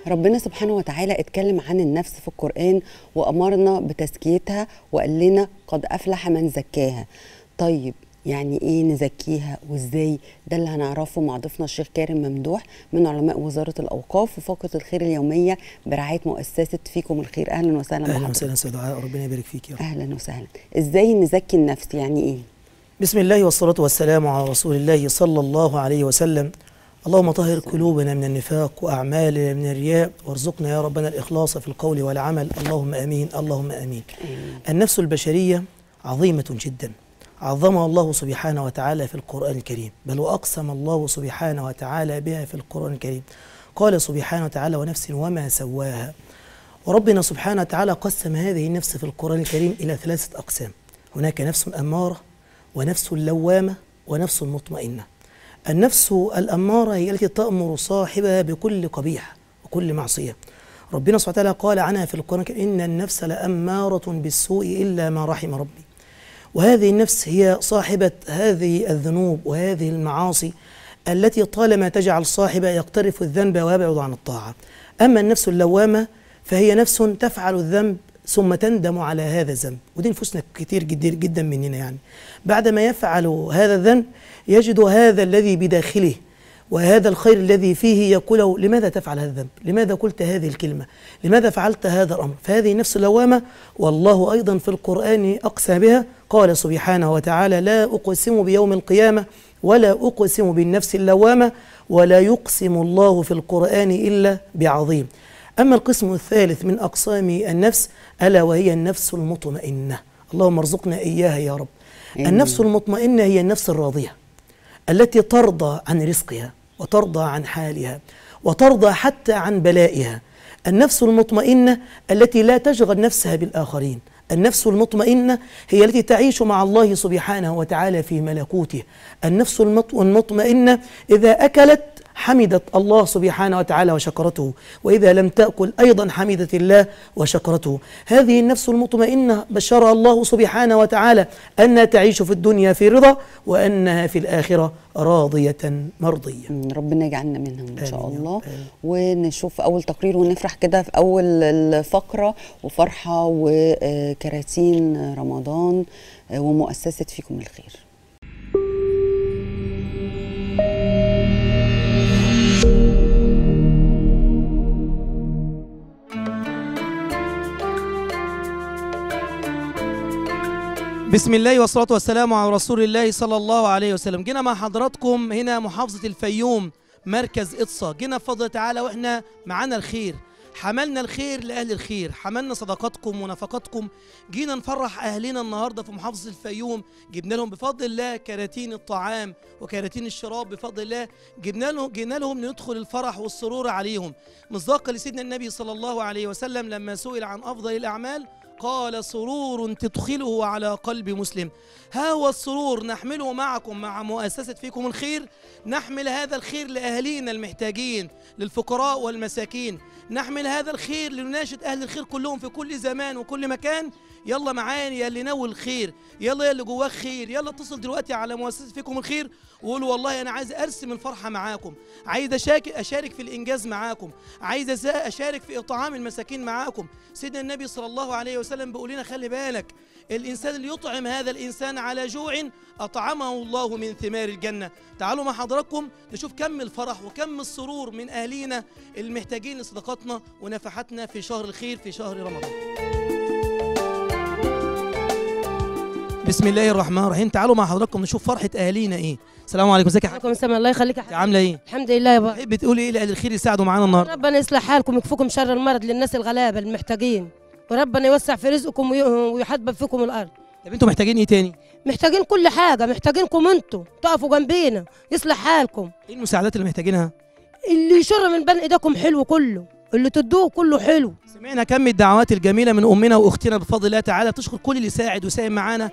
ربنا سبحانه وتعالى اتكلم عن النفس في القرآن وأمرنا بتزكيتها وقال لنا قد أفلح من زكاها طيب يعني ايه نزكيها وازاي ده اللي هنعرفه مع ضيفنا الشيخ كارم ممدوح من علماء وزاره الاوقاف وفقره الخير اليوميه برعايه مؤسسه فيكم الخير اهلا وسهلا اهلا بحضرتك. وسهلا سيد دعاء ربنا يبارك فيك يا رب اهلا وسهلا ازاي نزكي النفس يعني ايه بسم الله والصلاة والسلام على رسول الله صلى الله عليه وسلم اللهم طهر قلوبنا من النفاق وأعمالنا من الرياء وارزقنا يا ربنا الإخلاص في القول والعمل اللهم آمين اللهم آمين النفس البشرية عظيمة جدا عظمها الله سبحانه وتعالى في القرآن الكريم بل وأقسم الله سبحانه وتعالى بها في القرآن الكريم قال سبحانه وتعالى ونفس وما سواها وربنا سبحانه وتعالى قسم هذه النفس في القرآن الكريم إلى ثلاثة أقسام هناك نفس أمارة ونفس لوامة ونفس مطمئنة النفس الأمارة هي التي تأمر صاحبها بكل قبيح وكل معصية ربنا سبحانه وتعالى قال عنها في القرآن الكريم إن النفس لأمارة بالسوء إلا ما رحم ربي وهذه النفس هي صاحبة هذه الذنوب وهذه المعاصي التي طالما تجعل صاحبها يقترف الذنب ويبعد عن الطاعة أما النفس اللوامة فهي نفس تفعل الذنب ثم تندم على هذا الذنب ودي نفوسنا كتير جدا جدا مننا يعني بعدما يفعل هذا الذنب يجد هذا الذي بداخله وهذا الخير الذي فيه يقول له لماذا تفعل هذا الذنب لماذا قلت هذه الكلمة لماذا فعلت هذا الأمر فهذه نفس اللوامة والله أيضا في القرآن أقسى بها قال سبحانه وتعالى لا أقسم بيوم القيامة ولا أقسم بالنفس اللوامة ولا يقسم الله في القرآن إلا بعظيم أما القسم الثالث من أقسام النفس ألا وهي النفس المطمئنة اللهم ارزقنا إياها يا رب النفس المطمئنة هي النفس الراضية التي ترضى عن رزقها وترضى عن حالها وترضى حتى عن بلائها النفس المطمئنة التي لا تشغل نفسها بالآخرين النفس المطمئنة هي التي تعيش مع الله سبحانه وتعالى في ملكوته النفس المط- المطمئنة إذا أكلت حمدت الله سبحانه وتعالى وشكرته وإذا لم تأكل أيضا حمدت الله وشكرته هذه النفس المطمئنة بشرها الله سبحانه وتعالى أنها تعيش في الدنيا في رضا وأنها في الآخرة راضية مرضية مم، ربنا يجعلنا منهم ان شاء آمين يا الله رب، آمين. ونشوف اول تقرير ونفرح كده في اول الفقره وفرحه وكراتين رمضان آه، ومؤسسه فيكم الخير بسم الله والصلاة والسلام على رسول الله صلى الله عليه وسلم جينا مع حضراتكم هنا محافظة الفيوم مركز إطسا جينا بفضل تعالى وإحنا معانا الخير حملنا الخير لأهل الخير حملنا صدقاتكم ونفقاتكم جينا نفرح أهلنا النهاردة في محافظة الفيوم جبنا لهم بفضل الله كراتين الطعام وكراتين الشراب بفضل الله جبنا لهم جينا لهم ندخل الفرح والسرور عليهم مصداقا لسيدنا النبي صلى الله عليه وسلم لما سئل عن أفضل الأعمال قال سرور تدخله على قلب مسلم ها هو السرور نحمله معكم مع مؤسسة فيكم الخير نحمل هذا الخير لأهالينا المحتاجين للفقراء والمساكين نحمل هذا الخير لنناشد أهل الخير كلهم في كل زمان وكل مكان يلا معانا يا اللي ناوي الخير يلا يا اللي جواك خير يلا اتصل دلوقتي على مؤسسة فيكم الخير وقول والله أنا عايز أرسم الفرحة معاكم عايز أشارك, أشارك في الإنجاز معاكم عايز أس- أشارك في إطعام المساكين معاكم سيدنا النبي صلى الله عليه وسلم بيقول لنا خلي بالك الإنسان اللي يطعم هذا الإنسان على جوع أطعمه الله من ثمار الجنة تعالوا مع حضراتكم نشوف كم الفرح وكم السرور من أهلينا المحتاجين لصدقاتنا ونفحاتنا في شهر الخير في شهر رمضان بسم الله الرحمن الرحيم تعالوا مع حضراتكم نشوف فرحة أهالينا إيه السلام عليكم ازيك يا حاج عليكم السلام الله يخليك يا أنت حبيبي. عاملة إيه الحمد لله يا بابا تحب تقولي إيه لأهل الخير يساعدوا معانا النهاردة ربنا يصلح حالكم ويكفيكم شر المرض للناس الغلابه المحتاجين وربنا يوسع في رزقكم وي- ويحبب فيكم الارض طب أنتوا محتاجين إيه تاني محتاجين كل حاجه محتاجينكم انتوا تقفوا جنبينا يصلح حالكم إيه المساعدات اللي محتاجينها اللي يشر من بين ايديكم حلو كله اللي تدوه كله حلو سمعنا كم الدعوات الجميلة من أمنا وأختنا بفضل الله تعالى تشكر كل اللي ساعد وساهم معانا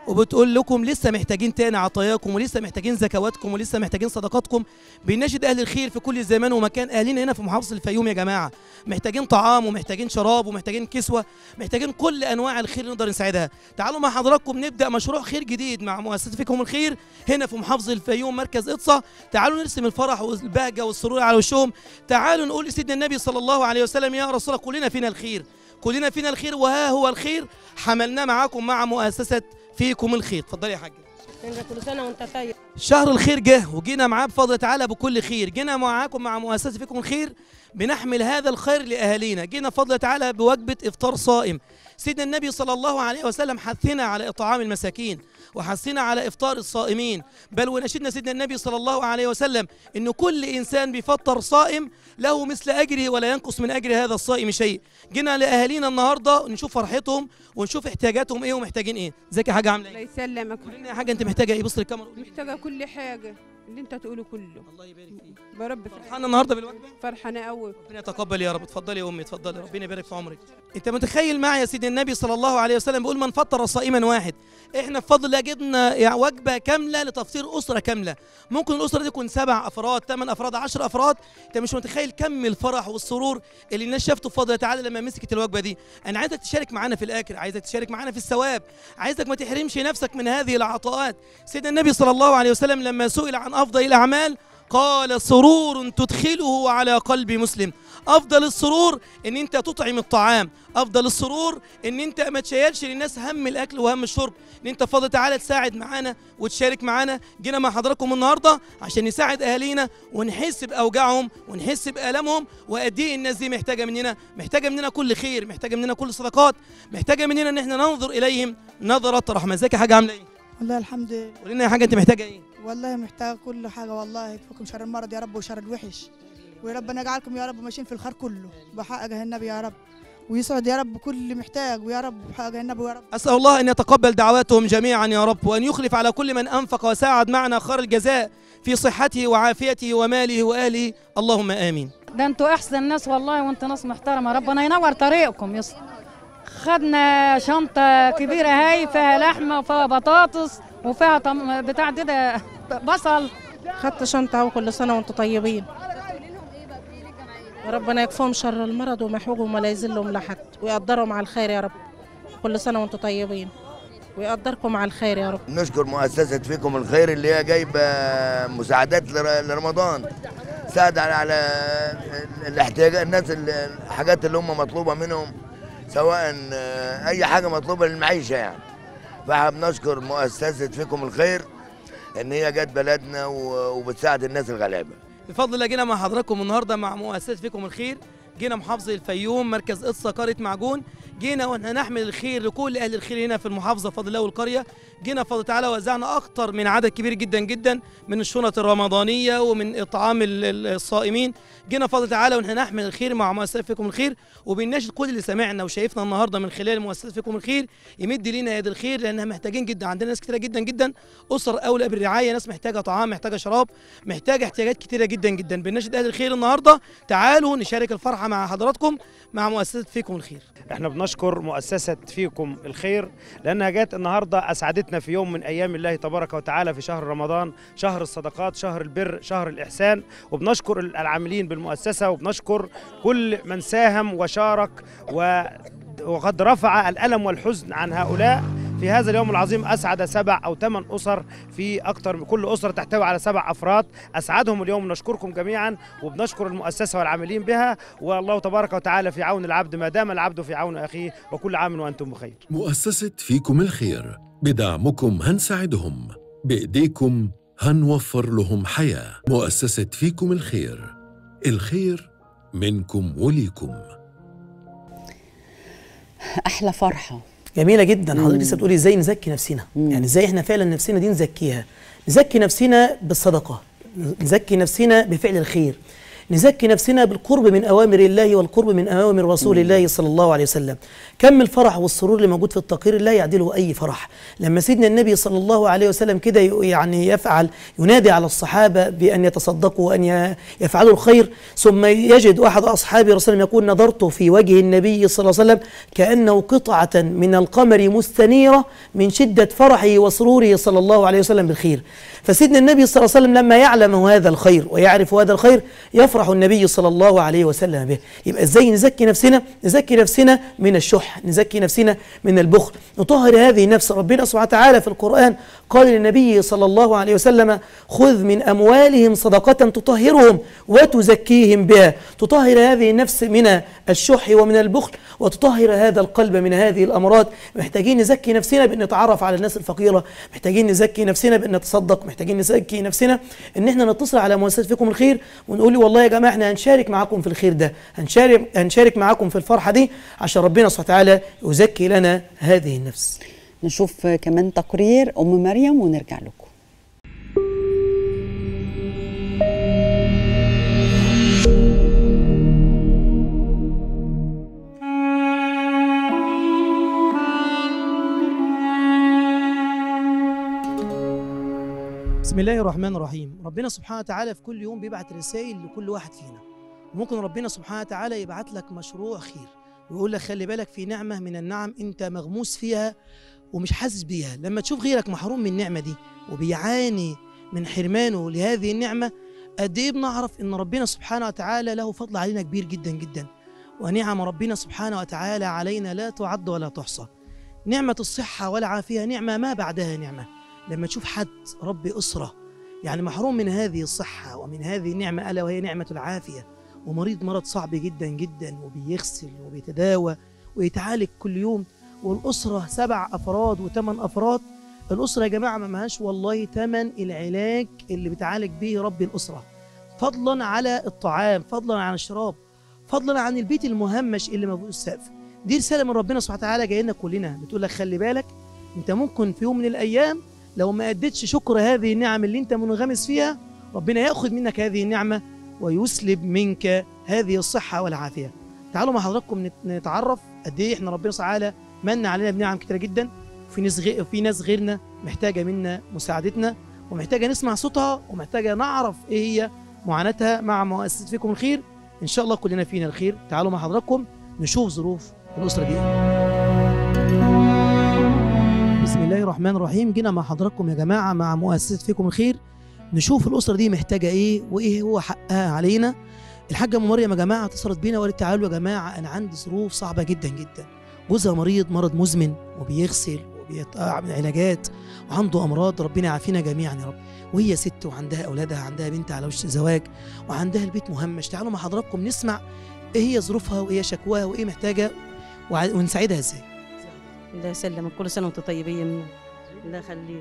وبتقول لكم لسه محتاجين تاني عطاياكم ولسه محتاجين زكواتكم ولسه محتاجين صدقاتكم بنناشد اهل الخير في كل زمان ومكان اهالينا هنا في محافظه الفيوم يا جماعه محتاجين طعام ومحتاجين شراب ومحتاجين كسوه محتاجين كل انواع الخير نقدر نساعدها تعالوا مع حضراتكم نبدا مشروع خير جديد مع مؤسسه فيكم الخير هنا في محافظه الفيوم مركز اقصى تعالوا نرسم الفرح والبهجه والسرور على وشهم تعالوا نقول لسيدنا النبي صلى الله عليه وسلم يا رسول الله كلنا فينا الخير كلنا فينا الخير وها هو الخير حملناه معاكم مع مؤسسه فيكم الخير اتفضلي يا حاج كل سنه وانت طيب شهر الخير جه وجينا معاه بفضل تعالى بكل خير جينا معاكم مع مؤسسه فيكم الخير بنحمل هذا الخير لاهالينا جينا بفضل تعالى بوجبه افطار صائم سيدنا النبي صلى الله عليه وسلم حثنا على اطعام المساكين وحثنا على افطار الصائمين بل ونشدنا سيدنا النبي صلى الله عليه وسلم ان كل انسان بيفطر صائم له مثل اجره ولا ينقص من اجر هذا الصائم شيء جينا لاهالينا النهارده نشوف فرحتهم ونشوف احتياجاتهم ايه ومحتاجين ايه ازيك يا حاجه عامله الله ايه يسلمك قولي لنا يا حاجه انت محتاجه ايه بص للكاميرا قولي. محتاجة كل حاجة اللي انت تقوله كله الله يبارك فيك برب فرحانه النهارده بالوجبه فرحانة قوي ربنا يتقبل يا رب اتفضلي يا امي اتفضلي ربنا يبارك في عمرك انت متخيل معي يا سيدي النبي صلى الله عليه وسلم بيقول من فطر صائما واحد احنا بفضل الله جبنا يعني وجبه كامله لتفطير اسره كامله ممكن الاسره دي تكون سبع افراد ثمان افراد عشر افراد انت مش متخيل كم الفرح والسرور اللي الناس شافته بفضل تعالى لما مسكت الوجبه دي انا عايزك تشارك معانا في الاكل عايزك تشارك معانا في الثواب عايزك ما تحرمش نفسك من هذه العطاءات سيدنا النبي صلى الله عليه وسلم لما سئل عن افضل الاعمال قال سرور تدخله على قلب مسلم افضل السرور ان انت تطعم الطعام افضل السرور ان انت ما تشيلش للناس هم الاكل وهم الشرب ان انت فاضل تعالى تساعد معانا وتشارك معانا جينا مع حضراتكم النهارده عشان نساعد اهالينا ونحس باوجاعهم ونحس بالامهم وقد ايه الناس دي محتاجه مننا محتاجه مننا كل خير محتاجه مننا كل صدقات محتاجه مننا ان احنا ننظر اليهم نظره رحمه ازيك يا حاجه عامله ايه والله الحمد لله قولي لنا يا حاجه انت محتاجه ايه والله محتاج كل حاجة والله يكفيكم شر المرض يا رب وشر الوحش ويا رب يجعلكم يا رب ماشيين في الخير كله بحق النبي يا رب ويسعد يا رب كل محتاج ويا رب بحق النبي ويا رب أسأل الله أن يتقبل دعواتهم جميعا يا رب وأن يخلف على كل من أنفق وساعد معنا خير الجزاء في صحته وعافيته وماله وأهله اللهم آمين ده انتوا احسن ناس والله وانتوا ناس محترمه ربنا ينور طريقكم يس خدنا شنطه كبيره هاي فيها لحمه وفيها بطاطس وفيها طم... بتاع دي ده بصل خدت شنطة وكل سنة وانتم طيبين ربنا يكفهم شر المرض ومحوجهم ولا يذلهم لحد ويقدرهم على الخير يا رب كل سنة وانتم طيبين ويقدركم على الخير يا رب نشكر مؤسسة فيكم الخير اللي هي جايبة مساعدات لر- لرمضان ساعد على على الاحتياجات الناس ال- الحاجات اللي هم مطلوبة منهم سواء آه، أي حاجة مطلوبة للمعيشة يعني فاحنا بنشكر مؤسسة فيكم الخير إن هي جت بلدنا و- وبتساعد الناس الغلابة بفضل الله جينا مع حضراتكم النهارده مع مؤسسة فيكم الخير جينا محافظة الفيوم مركز قصة قرية معجون جينا واحنا نحمل الخير لكل اهل الخير هنا في المحافظة بفضل الله والقرية جينا بفضل تعالى وزعنا اكتر من عدد كبير جدا جدا من الشنط الرمضانية ومن اطعام ال- ال- الصائمين جينا بفضل تعالى واحنا نحمل الخير مع مؤسسة فيكم الخير وبنناشد كل اللي سمعنا وشايفنا النهارده من خلال مؤسسة فيكم الخير يمد لينا يد الخير لانها محتاجين جدا عندنا ناس كتيرة جدا جدا اسر اولى بالرعاية ناس محتاجة طعام محتاجة شراب محتاجة احتياجات كتيرة جدا جدا بنناشد اهل الخير النهارده تعالوا نشارك الفرحة مع حضراتكم مع مؤسسة فيكم الخير احنا بنشكر مؤسسة فيكم الخير لأنها جت النهاردة أسعدتنا في يوم من أيام الله تبارك وتعالى في شهر رمضان شهر الصدقات شهر البر شهر الإحسان وبنشكر العاملين بالمؤسسة وبنشكر كل من ساهم وشارك و وقد رفع الألم والحزن عن هؤلاء في هذا اليوم العظيم أسعد سبع أو ثمان أسر في أكثر من كل أسرة تحتوي على سبع أفراد أسعدهم اليوم نشكركم جميعا وبنشكر المؤسسة والعاملين بها والله تبارك وتعالى في عون العبد ما دام العبد في عون أخيه وكل عام وأنتم بخير مؤسسة فيكم الخير بدعمكم هنساعدهم بإيديكم هنوفر لهم حياة مؤسسة فيكم الخير الخير منكم وليكم احلى فرحه جميله جدا حضرتك لسه بتقولي ازاي نزكي نفسنا يعني ازاي احنا فعلا نفسنا دي نزكيها نزكي نفسنا بالصدقه نزكي نفسنا بفعل الخير نزكي نفسنا بالقرب من أوامر الله والقرب من أوامر رسول الله صلى الله عليه وسلم كم الفرح والسرور اللي موجود في التقرير لا يعدله أي فرح لما سيدنا النبي صلى الله عليه وسلم كده ي- يعني يفعل ينادي على الصحابة بأن يتصدقوا وأن ي- يفعلوا الخير ثم يجد أحد أصحابه رسول الله يقول نظرت في وجه النبي صلى الله عليه وسلم كأنه قطعة من القمر مستنيرة من شدة فرحه وسروره صلى الله عليه وسلم بالخير فسيدنا النبي صلى الله عليه وسلم لما يعلم هذا الخير ويعرف هذا الخير يفرح النبي صلى الله عليه وسلم به يبقى ازاي نزكي نفسنا نزكي نفسنا من الشح نزكي نفسنا من البخل نطهر هذه النفس ربنا سبحانه وتعالى في القرآن قال للنبي صلى الله عليه وسلم خذ من أموالهم صدقة تطهرهم وتزكيهم بها تطهر هذه النفس من الشح ومن البخل وتطهر هذا القلب من هذه الأمراض محتاجين نزكي نفسنا بأن نتعرف على الناس الفقيرة محتاجين نزكي نفسنا بأن نتصدق محتاجين نزكي نفسنا ان احنا نتصل على مؤسسة فيكم الخير ونقول لي والله يا جماعة احنا هنشارك معاكم في الخير ده هنشارك هنشارك معاكم في الفرحة دي عشان ربنا سبحانه وتعالى يزكي لنا هذه النفس نشوف كمان تقرير ام مريم ونرجع لكم بسم الله الرحمن الرحيم ربنا سبحانه وتعالى في كل يوم بيبعت رسائل لكل واحد فينا ممكن ربنا سبحانه وتعالى يبعت لك مشروع خير ويقول لك خلي بالك في نعمة من النعم انت مغموس فيها ومش حاسس بيها لما تشوف غيرك محروم من النعمة دي وبيعاني من حرمانه لهذه النعمة قد ايه بنعرف ان ربنا سبحانه وتعالى له فضل علينا كبير جدا جدا ونعم ربنا سبحانه وتعالى علينا لا تعد ولا تحصى نعمة الصحة والعافية نعمة ما بعدها نعمة لما تشوف حد ربي أسرة يعني محروم من هذه الصحة ومن هذه النعمة ألا وهي نعمة العافية ومريض مرض صعب جدا جدا وبيغسل وبيتداوى ويتعالج كل يوم والأسرة سبع أفراد وثمان أفراد الأسرة يا جماعة ما معهاش والله تمن العلاج اللي بتعالج به رب الأسرة فضلا على الطعام فضلا عن الشراب فضلا عن البيت المهمش اللي ما فيهوش سقف دي رسالة من ربنا سبحانه وتعالى جايه لنا كلنا بتقول لك خلي بالك انت ممكن في يوم من الأيام لو ما أديتش شكر هذه النعم اللي انت منغمس فيها ربنا ياخذ منك هذه النعمة ويسلب منك هذه الصحة والعافية تعالوا مع حضراتكم نت- نتعرف قد ايه احنا ربنا سبحانه من علينا بنعم كتيرة جدا وفي ناس غير في ناس غيرنا محتاجة منا مساعدتنا ومحتاجة نسمع صوتها ومحتاجة نعرف ايه هي معاناتها مع مؤسسة فيكم الخير ان شاء الله كلنا فينا الخير تعالوا مع حضراتكم نشوف ظروف الأسرة دي إيه. بسم الله الرحمن الرحيم جينا مع حضراتكم يا جماعة مع مؤسسة فيكم الخير نشوف الأسرة دي محتاجة إيه وإيه هو حقها علينا الحاجة أم مريم يا جماعة اتصلت بينا وقالت تعالوا يا جماعة أنا عندي ظروف صعبة جدا جدا جوزها مريض مرض مزمن وبيغسل وبيعمل علاجات وعنده أمراض ربنا يعافينا جميعا يا رب وهي ست وعندها أولادها عندها بنت على وش زواج وعندها البيت مهمش تعالوا مع حضراتكم نسمع إيه هي ظروفها وإيه شكواها وإيه محتاجة وع- ونساعدها إزاي الله يسلمك كل سنه وانتم طيبين الله يخليك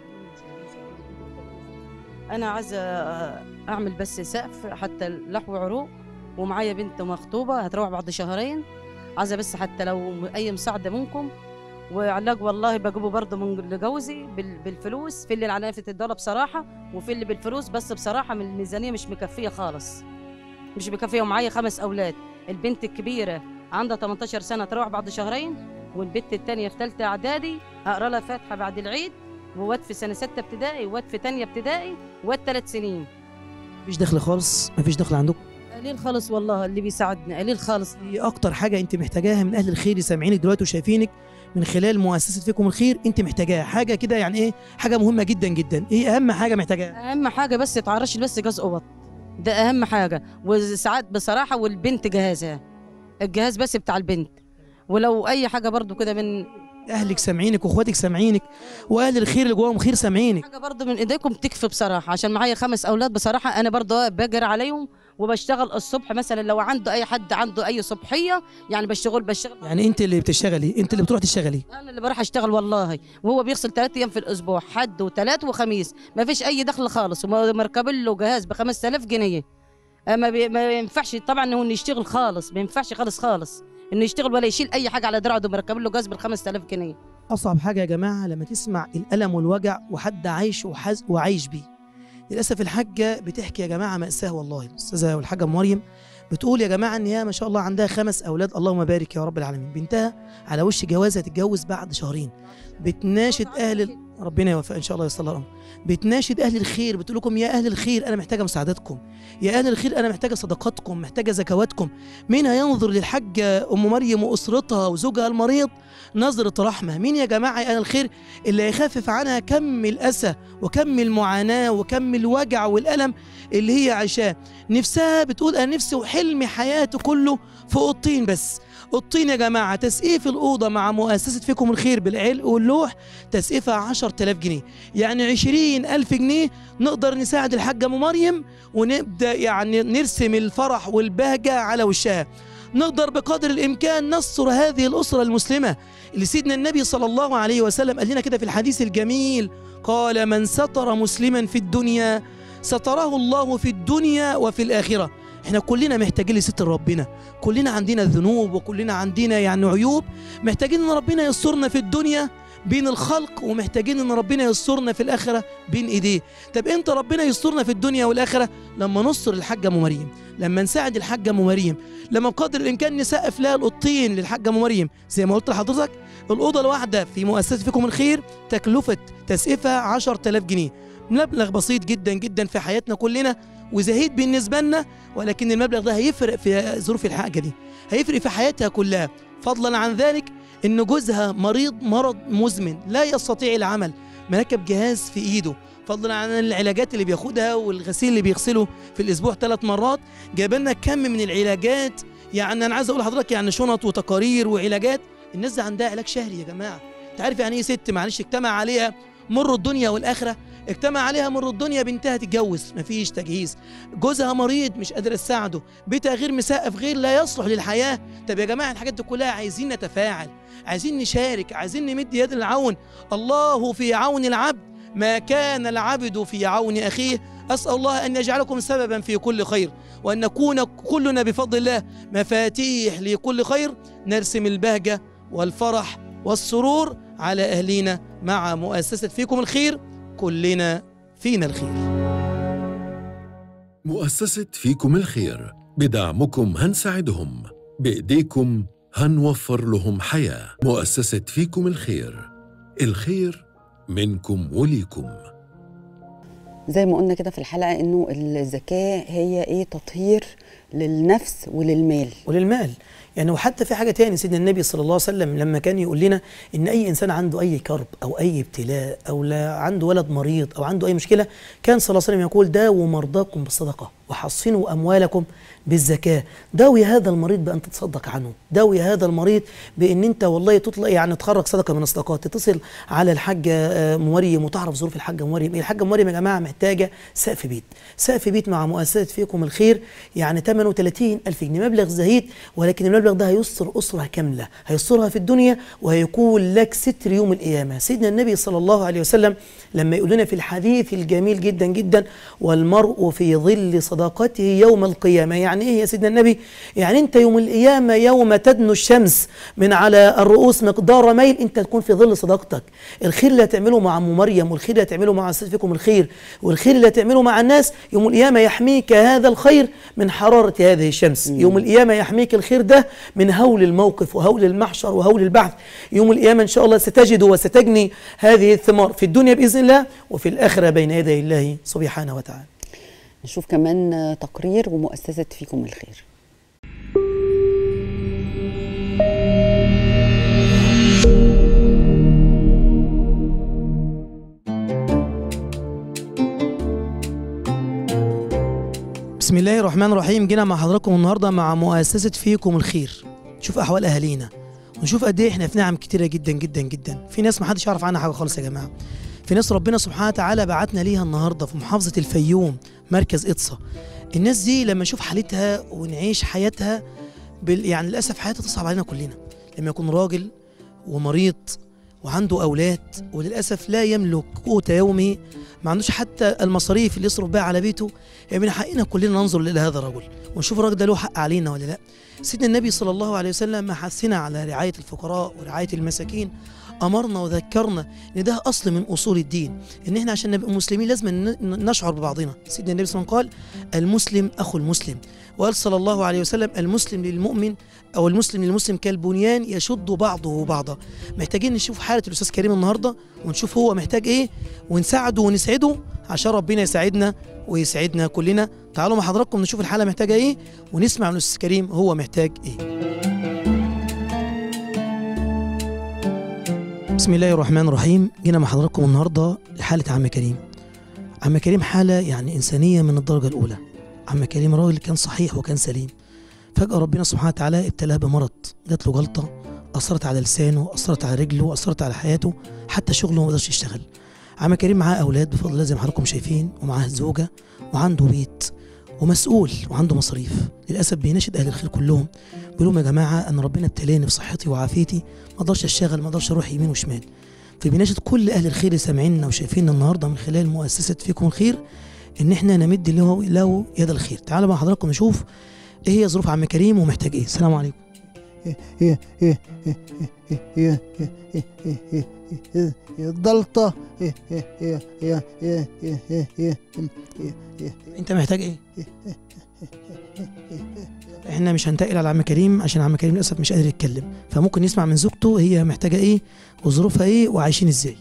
انا عايزه اعمل بس سقف حتى لحو عروق ومعايا بنت مخطوبه هتروح بعد شهرين عايزه بس حتى لو اي مساعده منكم وعلاج والله بجيبه برضه من لجوزي بال- بالفلوس في اللي على نافه الدوله بصراحه وفي اللي بالفلوس بس بصراحه من الميزانيه مش مكفيه خالص مش مكفيه ومعايا خمس اولاد البنت الكبيره عندها 18 سنه تروح بعد شهرين والبنت التانية في تالتة إعدادي هقرا لها فاتحة بعد العيد وواد في سنة ستة ابتدائي وواد في تانية ابتدائي وواد ثلاث سنين مفيش دخل خالص مفيش دخل عندكم قليل خالص والله اللي بيساعدني قليل خالص ايه اكتر حاجه انت محتاجاها من اهل الخير اللي سامعينك دلوقتي وشايفينك من خلال مؤسسه فيكم الخير انت محتاجاها حاجه كده يعني ايه حاجه مهمه جدا جدا ايه اهم حاجه محتاجاها أهم حاجة بس تعرش بس جاز قبط ده أهم حاجة وساعات بصراحة والبنت جهازها الجهاز بس بتاع البنت ولو أي حاجة برضو كده من اهلك سامعينك واخواتك سامعينك واهل الخير اللي جواهم خير سامعينك حاجة برضو من إيديكم تكفي بصراحة عشان معايا خمس أولاد بصراحة أنا برضو بجري عليهم وبشتغل الصبح مثلا لو عنده أي حد عنده أي صبحية يعني بشتغل بشتغل يعني انت اللي بتشتغلي انت اللي بتروح تشتغلي انا اللي بروح اشتغل والله وهو بيغسل ثلاث ايام في الاسبوع حد وثلاث وخميس ما فيش اي دخل خالص ومركب له جهاز ب 5000 جنيه آه، ما, بي ما ينفعش طبعا انه يشتغل خالص ما ينفعش خالص خالص انه يشتغل ولا يشيل اي حاجه على دراعه ده مركب له جهاز بال 5000 جنيه اصعب حاجه يا جماعه لما تسمع الالم والوجع وحد عايش وحز وعايش بيه للاسف الحاجه بتحكي يا جماعه ماساه والله الاستاذه والحاجه أم مريم بتقول يا جماعه ان هي ما شاء الله عندها خمس اولاد اللهم بارك يا رب العالمين بنتها على وش جوازها تتجوز بعد شهرين بتناشد اهل ال- ربنا يوفق ان شاء الله يصلح الامر بتناشد اهل الخير بتقول لكم يا اهل الخير انا محتاجه مساعدتكم يا اهل الخير انا محتاجه صدقاتكم محتاجه زكواتكم مين هينظر للحاجه ام مريم واسرتها وزوجها المريض نظره رحمه مين يا جماعه يا اهل الخير اللي هيخفف عنها كم الاسى وكم المعاناه وكم الوجع والالم اللي هي عايشاه نفسها بتقول انا نفسي وحلمي حياتي كله في اوضتين بس اوضتين يا جماعه تسقيف الاوضه مع مؤسسه فيكم الخير بالعلق واللوح تسقيفها 10000 جنيه يعني 20000 جنيه نقدر نساعد الحاجه ام مريم ونبدا يعني نرسم الفرح والبهجه على وشها نقدر بقدر الامكان نستر هذه الاسره المسلمه اللي سيدنا النبي صلى الله عليه وسلم قال لنا كده في الحديث الجميل قال من ستر مسلما في الدنيا ستره الله في الدنيا وفي الاخره احنا كلنا محتاجين لستر ربنا كلنا عندنا ذنوب وكلنا عندنا يعني عيوب محتاجين ان ربنا يسترنا في الدنيا بين الخلق ومحتاجين ان ربنا يسترنا في الاخره بين ايديه طب امتى ربنا يسترنا في الدنيا والاخره لما نصر الحاجه ام مريم لما نساعد الحاجه ام مريم لما بقدر الامكان نسقف لها الاوضتين للحاجه ام مريم زي ما قلت لحضرتك الاوضه الواحده في مؤسسه فيكم الخير تكلفه تسقيفها 10000 جنيه مبلغ بسيط جدا جدا في حياتنا كلنا وزهيد بالنسبه لنا ولكن المبلغ ده هيفرق في ظروف الحاجه دي هيفرق في حياتها كلها فضلا عن ذلك ان جوزها مريض مرض مزمن لا يستطيع العمل مركب جهاز في ايده فضلا عن العلاجات اللي بياخدها والغسيل اللي بيغسله في الاسبوع ثلاث مرات جاب لنا كم من العلاجات يعني انا عايز اقول لحضرتك يعني شنط وتقارير وعلاجات الناس دي عندها علاج شهري يا جماعه انت عارف يعني ايه ست معلش اجتمع عليها مر الدنيا والاخره اجتمع عليها مر الدنيا بنتها تتجوز مفيش تجهيز جوزها مريض مش قادر تساعده بيتها غير مسقف غير لا يصلح للحياه طب يا جماعه الحاجات دي كلها عايزين نتفاعل عايزين نشارك عايزين نمد يد العون الله في عون العبد ما كان العبد في عون اخيه اسال الله ان يجعلكم سببا في كل خير وان نكون كلنا بفضل الله مفاتيح لكل خير نرسم البهجه والفرح والسرور على اهلينا مع مؤسسه فيكم الخير كلنا فينا الخير مؤسسة فيكم الخير بدعمكم هنساعدهم بإيديكم هنوفر لهم حياة مؤسسة فيكم الخير الخير منكم وليكم زي ما قلنا كده في الحلقه انه الزكاه هي ايه تطهير للنفس وللمال وللمال يعني وحتى في حاجة تاني سيدنا النبي صلى الله عليه وسلم لما كان يقول لنا إن أي إنسان عنده أي كرب أو أي ابتلاء أو لا عنده ولد مريض أو عنده أي مشكلة كان صلى الله عليه وسلم يقول داووا مرضاكم بالصدقة وحصنوا أموالكم بالزكاة داوي هذا المريض بأن تتصدق عنه داوي هذا المريض بأن أنت والله تطلع يعني تخرج صدقة من الصدقات تتصل على الحاجة آه، مريم وتعرف ظروف الحاجة مريم الحاجة مريم يا جماعة محتاجة سقف بيت سقف بيت مع مؤسسة فيكم الخير يعني ثمنه 30 ألف جنيه مبلغ زهيد ولكن المبلغ ده هيستر أسرة كاملة هيسترها في الدنيا وهيكون لك ستر يوم القيامة سيدنا النبي صلى الله عليه وسلم لما يقول لنا في الحديث الجميل جدا جدا والمرء في ظل صداقته يوم القيامة يعني إيه يا سيدنا النبي يعني أنت يوم القيامة يوم تدنو الشمس من على الرؤوس مقدار ميل أنت تكون في ظل صداقتك الخير اللي هتعمله مع أم مريم والخير اللي هتعمله مع أستاذ فيكم الخير والخير اللي هتعمله مع الناس يوم القيامة يحميك هذا الخير من حرارة هذه الشمس يوم القيامة يحميك الخير ده من هول الموقف وهول المحشر وهول البعث يوم القيامة إن شاء الله ستجد وستجني هذه الثمار في الدنيا بإذن الله وفي الآخرة بين يدي الله سبحانه وتعالى نشوف كمان تقرير ومؤسسه فيكم الخير بسم الله الرحمن الرحيم جينا مع حضراتكم النهارده مع مؤسسة فيكم الخير نشوف أحوال أهالينا ونشوف قد إيه إحنا في نعم كتيرة جدا جدا جدا في ناس ما حدش يعرف عنها حاجة خالص يا جماعة في ناس ربنا سبحانه وتعالى بعتنا ليها النهارده في محافظة الفيوم مركز إطسا الناس دي لما نشوف حالتها ونعيش حياتها بال... يعني للأسف حياتها تصعب علينا كلنا لما يكون راجل ومريض وعنده أولاد وللأسف لا يملك قوت يومه ما عندوش حتى المصاريف اللي يصرف بها على بيته يعني من حقنا كلنا ننظر الى هذا الرجل ونشوف الراجل ده له حق علينا ولا لا سيدنا النبي صلى الله عليه وسلم ما حثنا على رعايه الفقراء ورعايه المساكين امرنا وذكرنا ان ده اصل من اصول الدين ان احنا عشان نبقى مسلمين لازم ن- نشعر ببعضنا سيدنا النبي صلى الله عليه وسلم قال المسلم اخو المسلم وقال صلى الله عليه وسلم المسلم للمؤمن او المسلم للمسلم كالبنيان يشد بعضه بعضا محتاجين نشوف حاله الاستاذ كريم النهارده ونشوف هو محتاج ايه ونساعده ونسعده عشان ربنا يساعدنا ويسعدنا كلنا تعالوا مع حضراتكم نشوف الحاله محتاجه ايه ونسمع من الاستاذ كريم هو محتاج ايه بسم الله الرحمن الرحيم جينا مع حضراتكم النهارده لحاله عم كريم عم كريم حاله يعني انسانيه من الدرجه الاولى عم كريم راجل كان صحيح وكان سليم فجاه ربنا سبحانه وتعالى ابتلاه بمرض جات له جلطه اثرت على لسانه اثرت على رجله اثرت على حياته حتى شغله ما قدرش يشتغل عم كريم معاه اولاد بفضل الله زي ما حضراتكم شايفين ومعاه زوجه وعنده بيت ومسؤول وعنده مصاريف للاسف بيناشد اهل الخير كلهم بيقول لهم يا جماعه ان ربنا ابتلاني في صحتي وعافيتي ما اقدرش اشتغل ما اقدرش اروح يمين وشمال فبيناشد كل اهل الخير اللي سامعيننا وشايفيننا النهارده من خلال مؤسسه فيكم الخير ان احنا نمد له له يد الخير تعالوا مع حضراتكم نشوف ايه هي ظروف عم كريم ومحتاج ايه السلام عليكم الضلطة انت محتاج ايه احنا مش هنتقل على عم كريم عشان عم كريم للاسف مش قادر يتكلم فممكن نسمع من زوجته هي محتاجه ايه وظروفها ايه وعايشين ازاي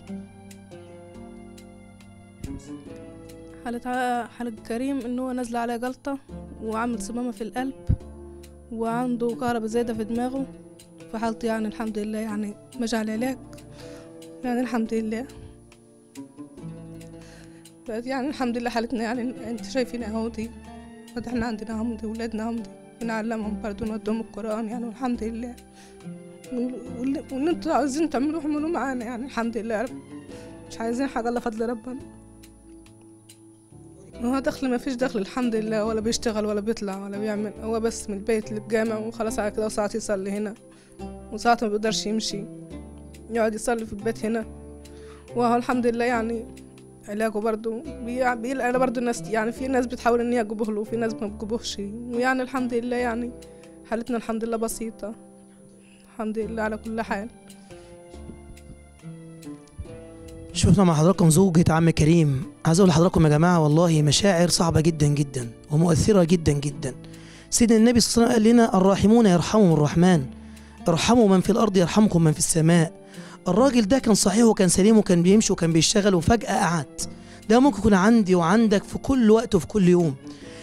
حالة ع- حالة كريم إن هو نازلة عليه جلطة وعامل صمامة في القلب وعنده كهرباء زايدة في دماغه فحالته يعني الحمد لله يعني ماشي على العلاج يعني الحمد لله بقت يعني الحمد لله حالتنا يعني انت شايفين اهو دي بقت احنا عندنا هم دي ولادنا هم دي بنعلمهم برضه نودهم القرآن يعني والحمد لله وال- واللي واللي انتوا عايزين تعملوه اعملوه معانا يعني الحمد لله يا رب مش عايزين حاجة الا فضل ربنا هو دخل ما فيش دخل الحمد لله ولا بيشتغل ولا بيطلع ولا بيعمل هو بس من البيت للجامع وخلاص على كده وساعات يصلي هنا وساعات ما بيقدرش يمشي يقعد يصلي في البيت هنا وهو الحمد لله يعني علاجه برضو بي- بيلقى برضو الناس يعني في ناس بتحاول ان هي تجيبه له وفي ناس ما بتجيبوهش ويعني الحمد لله يعني حالتنا الحمد لله بسيطة الحمد لله على كل حال شفنا مع حضراتكم زوجة عم كريم عايز اقول لحضراتكم يا جماعه والله مشاعر صعبه جدا جدا ومؤثره جدا جدا سيدنا النبي صلى الله عليه وسلم قال لنا الراحمون يرحمهم الرحمن ارحموا من في الارض يرحمكم من في السماء الراجل ده كان صحيح وكان سليم وكان بيمشي وكان بيشتغل وفجاه قعد ده ممكن يكون عندي وعندك في كل وقت وفي كل يوم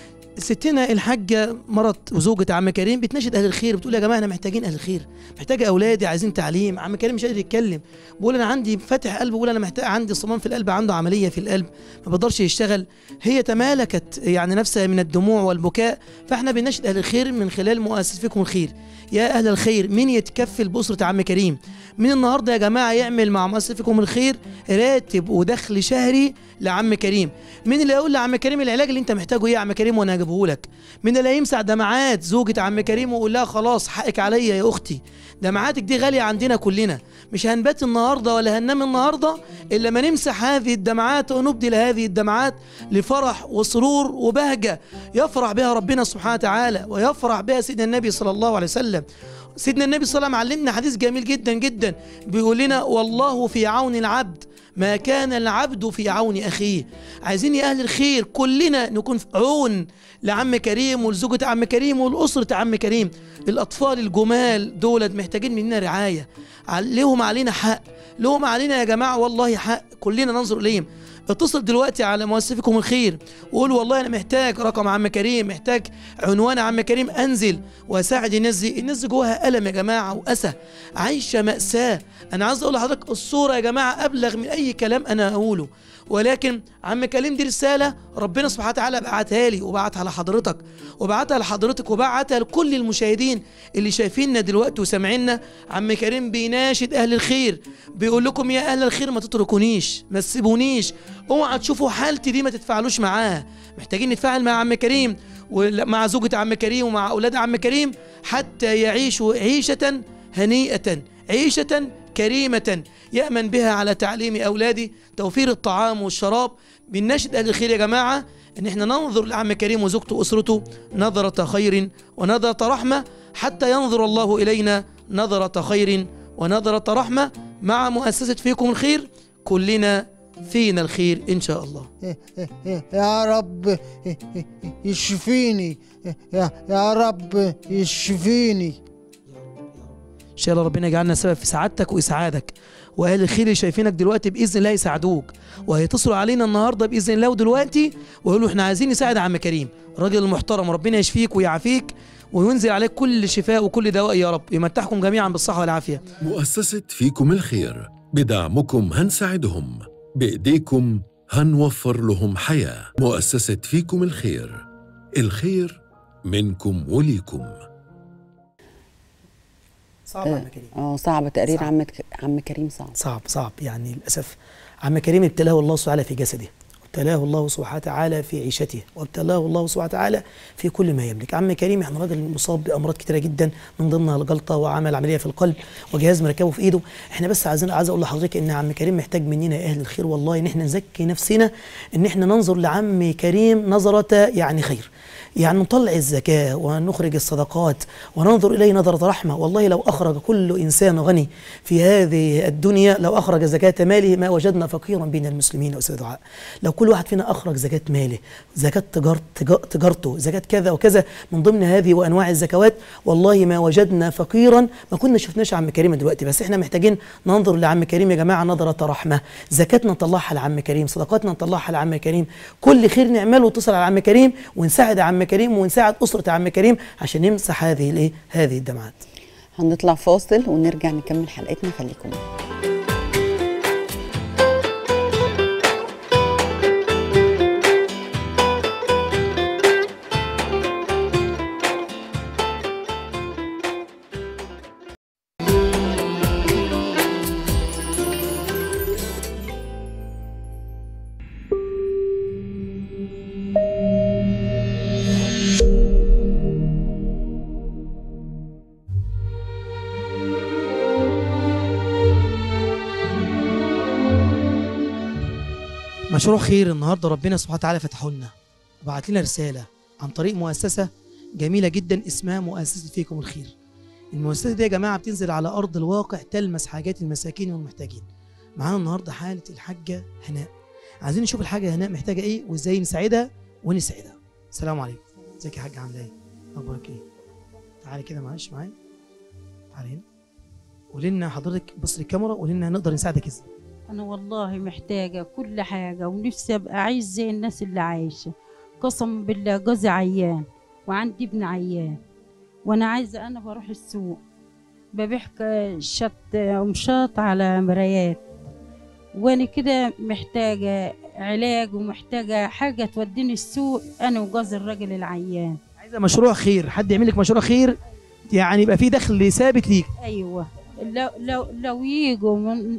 ستنا الحاجة مرت وزوجة عم كريم بتناشد أهل الخير بتقول يا جماعة احنا محتاجين أهل الخير محتاجة أولادي عايزين تعليم عم كريم مش قادر يتكلم بقول أنا عندي فاتح قلب بقول أنا محتاج عندي صمام في القلب عنده عملية في القلب ما بقدرش يشتغل هي تمالكت يعني نفسها من الدموع والبكاء فاحنا بنناشد أهل الخير من خلال مؤسسة فيكم الخير يا أهل الخير مين يتكفل بأسرة عم كريم من النهارده يا جماعة يعمل مع مؤسسة فيكم الخير راتب ودخل شهري لعم كريم مين اللي يقول لعم كريم العلاج اللي انت محتاجه ايه يا عم كريم وانا هجيبه لك مين اللي هيمسح دمعات زوجة عم كريم ويقول لها خلاص حقك عليا يا اختي دمعاتك دي غالية عندنا كلنا مش هنبات النهارده ولا هننام النهارده الا ما نمسح هذه الدمعات ونبدل هذه الدمعات لفرح وسرور وبهجة يفرح بها ربنا سبحانه وتعالى ويفرح بها سيدنا النبي صلى الله عليه وسلم سيدنا النبي صلى الله عليه وسلم علمنا حديث جميل جدا جدا بيقول لنا والله في عون العبد ما كان العبد في عون اخيه عايزين يا اهل الخير كلنا نكون في عون لعم كريم ولزوجة عم كريم ولأسرة عم كريم الأطفال الجمال دولت محتاجين مننا رعاية عل- لهم علينا حق لهم علينا يا جماعة والله حق كلنا ننظر إليهم اتصل دلوقتي على مؤسسكم الخير وقول والله انا محتاج رقم عم كريم محتاج عنوان عم كريم انزل واساعد الناس دي الناس دي جواها الم يا جماعه واسى عايشه ماساه انا عايز اقول لحضرتك الصوره يا جماعه ابلغ من اي كلام انا اقوله ولكن عم كريم دي رساله ربنا سبحانه وتعالى بعتها لي وبعتها لحضرتك وبعتها لحضرتك وبعتها لكل المشاهدين اللي شايفيننا دلوقتي وسامعيننا عم كريم بيناشد اهل الخير بيقول لكم يا اهل الخير ما تتركونيش ما تسيبونيش اوعى تشوفوا حالتي دي ما تتفاعلوش معاها محتاجين نتفاعل مع عم كريم ومع زوجة عم كريم ومع اولاد عم كريم حتى يعيشوا عيشة هنيئة عيشة كريمة يأمن بها على تعليم أولادي توفير الطعام والشراب بنناشد أهل الخير يا جماعة إن إحنا ننظر لعم كريم وزوجته وأسرته نظرة خير ونظرة رحمة حتى ينظر الله إلينا نظرة خير ونظرة رحمة مع مؤسسة فيكم الخير كلنا فينا الخير إن شاء الله يا رب يشفيني يا يا رب يشفيني إن شاء الله ربنا يجعلنا سبب في سعادتك وإسعادك وأهل الخير اللي شايفينك دلوقتي بإذن الله يساعدوك وهيتصلوا علينا النهاردة بإذن الله ودلوقتي ويقولوا إحنا عايزين نساعد عم كريم الراجل المحترم ربنا يشفيك ويعافيك وينزل عليك كل شفاء وكل دواء يا رب يمتعكم جميعا بالصحة والعافية مؤسسة فيكم الخير بدعمكم هنساعدهم بإيديكم هنوفر لهم حياة مؤسسة فيكم الخير الخير منكم وليكم صعب عم كريم اه صعب تقرير صعب. عم عم كريم صعب صعب صعب يعني للأسف عم كريم ابتلاه الله سبحانه في جسده وابتلاه الله سبحانه وتعالى في عيشته وابتلاه الله سبحانه وتعالى في كل ما يملك عم كريم احنا راجل مصاب بامراض كتيره جدا من ضمنها الجلطه وعمل عمليه في القلب وجهاز مركبه في ايده احنا بس عايزين عايز اقول لحضرتك ان عم كريم محتاج مننا يا اهل الخير والله ان احنا نزكي نفسنا ان احنا ننظر لعم كريم نظره يعني خير يعني نطلع الزكاة ونخرج الصدقات وننظر إليه نظرة رحمة والله لو أخرج كل إنسان غني في هذه الدنيا لو أخرج زكاة ماله ما وجدنا فقيرا بين المسلمين أستاذ دعاء لو كل واحد فينا أخرج زكاة ماله زكاة تجار تجا- تجارته زكاة كذا وكذا من ضمن هذه وأنواع الزكوات والله ما وجدنا فقيرا ما كنا شفناش عم كريم دلوقتي بس احنا محتاجين ننظر لعم كريم يا جماعة نظرة رحمة زكاتنا نطلعها لعم كريم صدقاتنا نطلعها لعم كريم كل خير نعمله اتصل على عم كريم ونساعد عم كريم ونساعد أسرة عم كريم عشان نمسح هذه الايه هذه الدمعات هنطلع فاصل ونرجع نكمل حلقتنا خليكم معانا. مشروع خير النهارده ربنا سبحانه وتعالى فتحه لنا وبعت لنا رساله عن طريق مؤسسه جميله جدا اسمها مؤسسه فيكم الخير. المؤسسه دي يا جماعه بتنزل على ارض الواقع تلمس حاجات المساكين والمحتاجين. معانا النهارده حاله الحاجه هناء. عايزين نشوف الحاجه هناء محتاجه ايه وازاي نساعدها ونساعدها. السلام عليكم. ازيك يا حاجه عامله ايه؟ اخبارك ايه؟ تعالي كده معلش معايا. تعالي هنا. قولي لنا حضرتك بص للكاميرا وقولي لنا نقدر نساعدك ازاي. أنا والله محتاجة كل حاجة ونفسي أبقى أعيش زي الناس اللي عايشة قسما بالله جوزي عيان وعندي ابن عيان وأنا عايزة أنا بروح السوق ببيع ك- شط قمشاط على مرايات وأنا كده محتاجة علاج ومحتاجة حاجة توديني السوق أنا وجوزي الراجل العيان عايزه مشروع خير حد يعمل لك مشروع خير يعني يبقى في دخل ثابت ليك ايوه لو لو لو يجوا من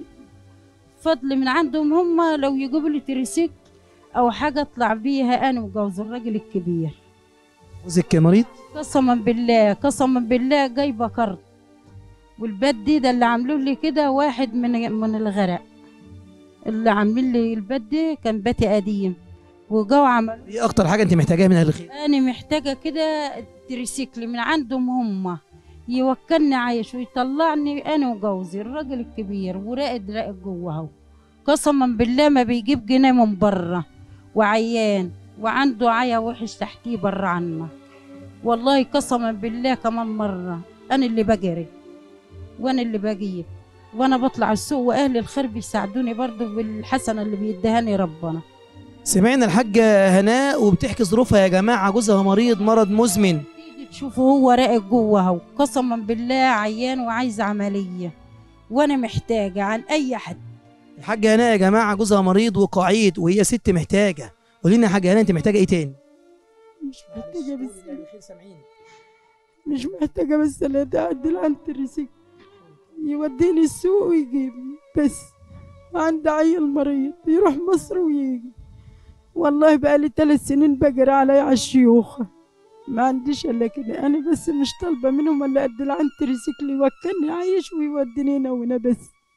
فضل من عندهم هم لو يجيبوا لي تريسيك او حاجه اطلع بيها انا وجوز الراجل الكبير جوزك مريض قسما بالله قسما بالله جايبه كارت والبيت دي ده اللي عاملوا لي كده واحد من من الغرق اللي عاملين لي البيت ده كان بيتي قديم وجو عمل ايه اكتر حاجه انت محتاجاها من اهل الخير انا محتاجه كده تريسيكل من عندهم هم يوكلني عايش ويطلعني انا وجوزي الراجل الكبير وراقد راقد جوه اهو قسما بالله ما بيجيب جنيه من بره وعيان وعنده عيا وحش تحتيه بره عنا والله قسما بالله كمان مره انا اللي بجري وانا اللي بجيب وانا بطلع السوق واهل الخير بيساعدوني برضو بالحسنه اللي بيدهاني ربنا سمعنا الحاجه هناء وبتحكي ظروفها يا جماعه جوزها مريض مرض مزمن تشوفوا هو راقد جوه اهو قسما بالله عيان وعايز عمليه وانا محتاجه عن اي حد الحاجه هناء يا جماعه جوزها مريض وقعيد وهي ست محتاجه قولي لنا يا حاجه هناء انت محتاجه ايه تاني مش محتاجة بس مش محتاجة بس لا تعدل عن التريسيك يوديني السوق ويجيبني بس عندي عيل مريض يروح مصر ويجي والله بقالي ثلاث سنين بجري عليا على الشيوخة ما عنديش الا كده انا بس مش طالبة منهم الا قد عن تريسيكل يوكلني عايش ويوديني هنا وهنا بس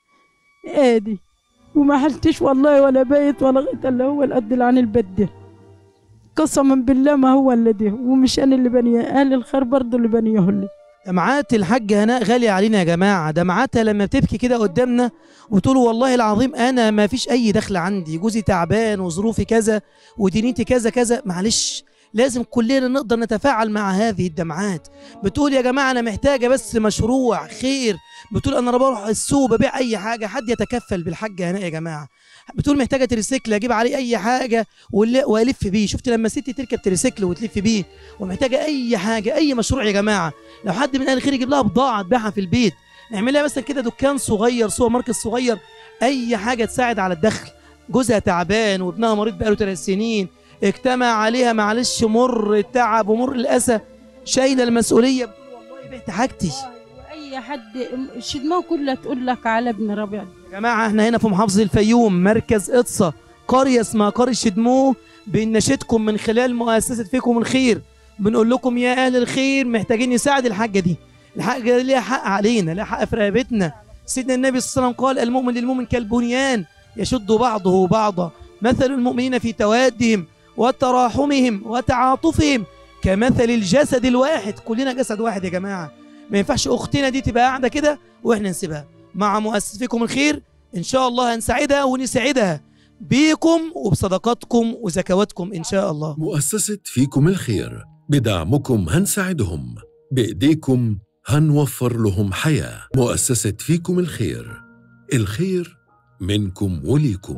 ادي وما حلتش والله ولا بيت ولا غيت الا هو القد اللي عن البدل قسما بالله ما هو اللي ده ومش انا اللي بنيه اهل الخير برضه اللي بنيه لي دمعات الحاجة هناء غالية علينا يا جماعة دمعاتها لما بتبكي كده قدامنا وتقول والله العظيم أنا ما فيش أي دخل عندي جوزي تعبان وظروفي كذا ودنيتي كذا كذا معلش لازم كلنا نقدر نتفاعل مع هذه الدمعات بتقول يا جماعة أنا محتاجة بس مشروع خير بتقول أنا بروح السوق ببيع أي حاجة حد يتكفل بالحاجة هناء يا جماعة بتقول محتاجة تريسيكل أجيب عليه أي حاجة وال- وألف بيه شفت لما ست تركب تريسيكل وتلف بيه ومحتاجة أي حاجة أي مشروع يا جماعة لو حد من اهل الخير يجيب لها بضاعه تبيعها في البيت نعملها مثلا كده دكان صغير سوبر ماركت صغير اي حاجه تساعد على الدخل جوزها تعبان وابنها مريض بقاله ثلاث سنين اجتمع عليها معلش مر التعب ومر الاسى شايله المسؤوليه بتقول والله بعت حاجتي اي حد شدماه كلها تقول لك على ابن ربيع يا جماعه احنا هنا في محافظه الفيوم مركز اقصى قريه اسمها قريه شدموه بنناشدكم من خلال مؤسسه فيكم الخير بنقول لكم يا اهل الخير محتاجين نساعد الحاجه دي الحاجه دي ليها حق علينا ليها حق في رقبتنا سيدنا النبي صلى الله عليه وسلم قال المؤمن للمؤمن كالبنيان يشد بعضه بعضا مثل المؤمنين في توادهم وتراحمهم وتعاطفهم كمثل الجسد الواحد كلنا جسد واحد يا جماعه ما ينفعش اختنا دي تبقى قاعده كده واحنا نسيبها مع مؤسسة فيكم الخير ان شاء الله هنساعدها ونساعدها بيكم وبصدقاتكم وزكواتكم ان شاء الله مؤسسة فيكم الخير بدعمكم هنساعدهم بإيديكم هنوفر لهم حياة مؤسسة فيكم الخير الخير منكم وليكم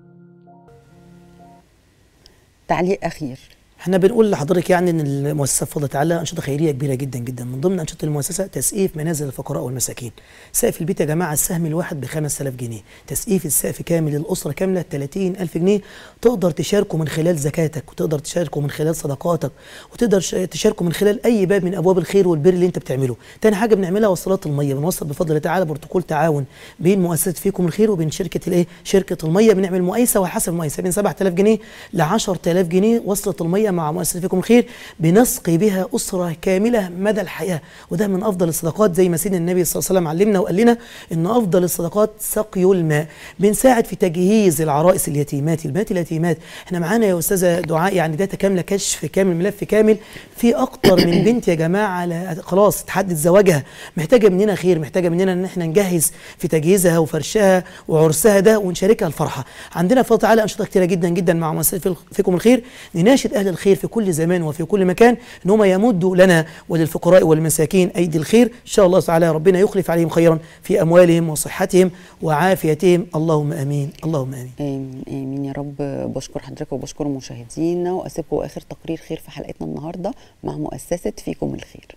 تعليق اخير احنا بنقول لحضرتك يعني ان المؤسسه بفضل تعالى انشطه خيريه كبيره جدا جدا من ضمن انشطه المؤسسه تسقيف منازل الفقراء والمساكين سقف البيت يا جماعه السهم الواحد ب 5000 جنيه تسقيف السقف كامل للاسره كامله 30000 جنيه تقدر تشاركه من خلال زكاتك وتقدر تشاركه من خلال صدقاتك وتقدر ش- تشاركه من خلال اي باب من ابواب الخير والبر اللي انت بتعمله تاني حاجه بنعملها وصلات الميه بنوصل بفضل تعالى بروتوكول تعاون بين مؤسسه فيكم الخير وبين شركه الايه شركه الميه بنعمل مقايسه وحسب المقايسه بين 7000 جنيه ل 10000 جنيه وصلة الميه مع مؤسسه فيكم الخير بنسقي بها اسره كامله مدى الحياه وده من افضل الصدقات زي ما سيدنا النبي صلى الله عليه وسلم علمنا وقال لنا ان افضل الصدقات سقي الماء بنساعد في تجهيز العرائس اليتيمات البنات اليتيمات احنا معانا يا استاذه دعاء يعني داتا كامله كشف كامل ملف كامل في اكتر من بنت يا جماعه لا- خلاص تحدد زواجها محتاجه مننا خير محتاجه مننا ان احنا نجهز في تجهيزها وفرشها وعرسها ده ونشاركها الفرحه عندنا بفضل تعالى انشطه كتيره جدا جدا مع مؤسسه في- فيكم الخير نناشد اهل الخير في كل زمان وفي كل مكان ان هم يمدوا لنا وللفقراء والمساكين ايدي الخير ان شاء الله تعالى ربنا يخلف عليهم خيرا في اموالهم وصحتهم وعافيتهم اللهم امين اللهم امين امين امين يا رب بشكر حضرتك وبشكر مشاهدينا واسيبكم اخر تقرير خير في حلقتنا النهارده مع مؤسسه فيكم الخير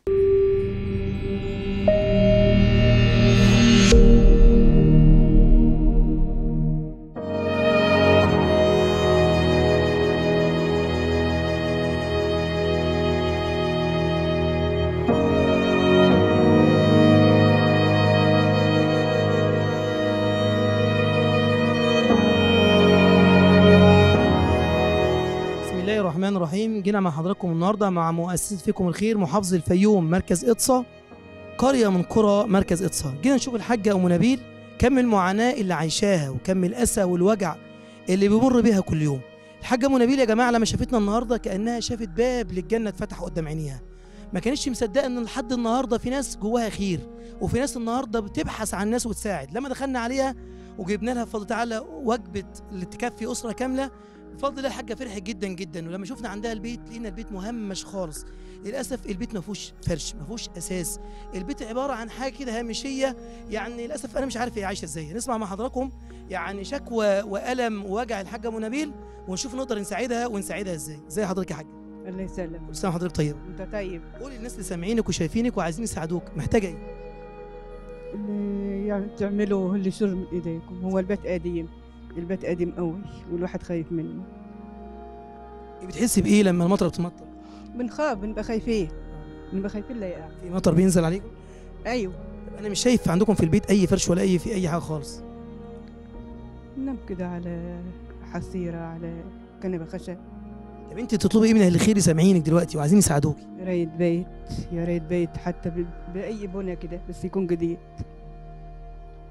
بسم الله الرحمن الرحيم جينا مع حضراتكم النهارده مع مؤسسه فيكم الخير محافظ الفيوم مركز اقصى قريه من قرى مركز اقصى جينا نشوف الحاجه ام نبيل كم المعاناه اللي عايشاها وكم الاسى والوجع اللي بيمر بيها كل يوم الحاجه ام نبيل يا جماعه لما شافتنا النهارده كانها شافت باب للجنه اتفتح قدام عينيها ما كانتش مصدقه ان لحد النهارده في ناس جواها خير وفي ناس النهارده بتبحث عن ناس وتساعد لما دخلنا عليها وجبنا لها بفضل تعالى وجبه اللي تكفي اسره كامله بفضل الله الحاجه فرحت جدا جدا ولما شفنا عندها البيت لقينا البيت مهمش خالص للاسف البيت ما فيهوش فرش ما فيهوش اساس البيت عباره عن حاجه كده هامشيه يعني للاسف انا مش عارف هي عايشه ازاي نسمع مع حضراتكم يعني شكوى والم ووجع الحاجه ام نبيل ونشوف نقدر نساعدها ونساعدها ازاي زي حضرتك يا حاجه الله يسلمك كل سنه وحضرتك طيب انت طيب قولي للناس اللي سامعينك وشايفينك وعايزين يساعدوك محتاجه ايه اللي يعني تعملوا اللي شر من ايديكم هو البيت قديم البيت قديم قوي والواحد خايف منه بتحسي بايه لما المطره بتمطر بنخاف بنبقى خايفين بنبقى خايفين لا يقع في مطر بينزل عليكم ايوه طب انا مش شايف عندكم في البيت اي فرش ولا اي في اي حاجه خالص ننام كده على حصيرة على كنبة خشب طب انت تطلبي ايه من اهل الخير سامعينك دلوقتي وعايزين يساعدوكي يا ريت بيت يا ريت بيت حتى ب- بأي بنية كده بس يكون جديد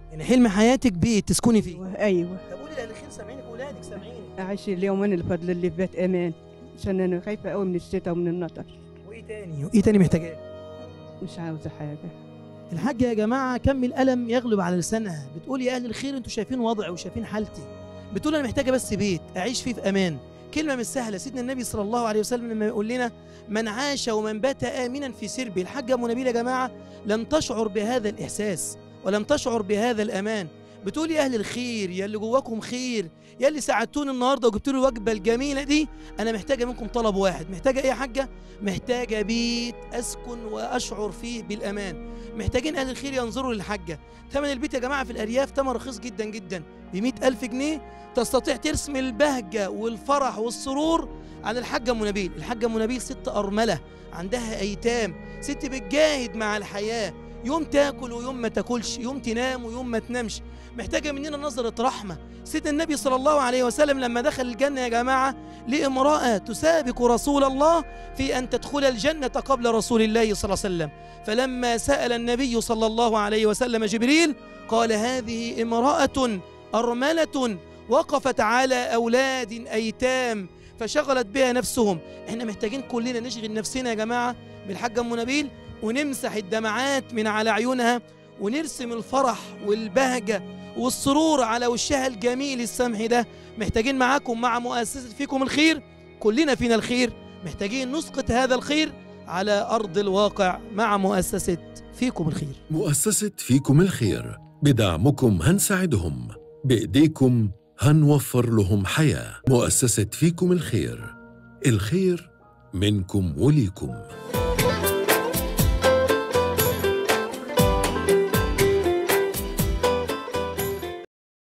يعني حلم حياتك بيت تسكني فيه ايوه طب قولي لاهل الخير سامعينك اولادك سامعينك اعيش اليومين الفضل اللي في بيت امان عشان انا خايفه قوي من الشتاء ومن النطر وايه تاني وايه تاني محتاجاه مش عاوزه حاجه الحاجة يا جماعة كم الألم يغلب على لسانها بتقول يا أهل الخير أنتوا شايفين وضعي وشايفين حالتي بتقول أنا محتاجة بس بيت أعيش فيه في أمان كلمة مش سهلة سيدنا النبي صلى الله عليه وسلم لما يقول لنا من عاش ومن بات آمنا في سربه الحاجة أم نبيل يا جماعة لم تشعر بهذا الإحساس ولم تشعر بهذا الأمان بتقول يا أهل الخير يا اللي جواكم خير يا اللي ساعدتوني النهاردة وجبتوا لي الوجبة الجميلة دي أنا محتاجة منكم طلب واحد محتاجة إيه يا حاجة؟ محتاجة بيت أسكن وأشعر فيه بالأمان محتاجين أهل الخير ينظروا للحاجة ثمن البيت يا جماعة في الأرياف ثمن رخيص جدا جدا ب ألف جنيه تستطيع ترسم البهجة والفرح والسرور عن الحاجة أم نبيل الحاجة أم نبيل ست أرملة عندها أيتام ست بتجاهد مع الحياة يوم تاكل ويوم ما تاكلش يوم تنام ويوم ما تنامش محتاجة مننا نظرة رحمة سيدنا النبي صلى الله عليه وسلم لما دخل الجنة يا جماعة لامرأة تسابق رسول الله في أن تدخل الجنة قبل رسول الله صلى الله عليه وسلم فلما سأل النبي صلى الله عليه وسلم جبريل قال هذه امرأة أرملة وقفت على أولاد أيتام فشغلت بها نفسهم احنا محتاجين كلنا نشغل نفسنا يا جماعة بالحاجة أم نبيل ونمسح الدمعات من على عيونها ونرسم الفرح والبهجة والسرور على وشها الجميل السمح ده محتاجين معاكم مع مؤسسة فيكم الخير كلنا فينا الخير محتاجين نسقط هذا الخير على أرض الواقع مع مؤسسة فيكم الخير مؤسسة فيكم الخير بدعمكم هنساعدهم بإيديكم هنوفر لهم حياة مؤسسة فيكم الخير الخير منكم وليكم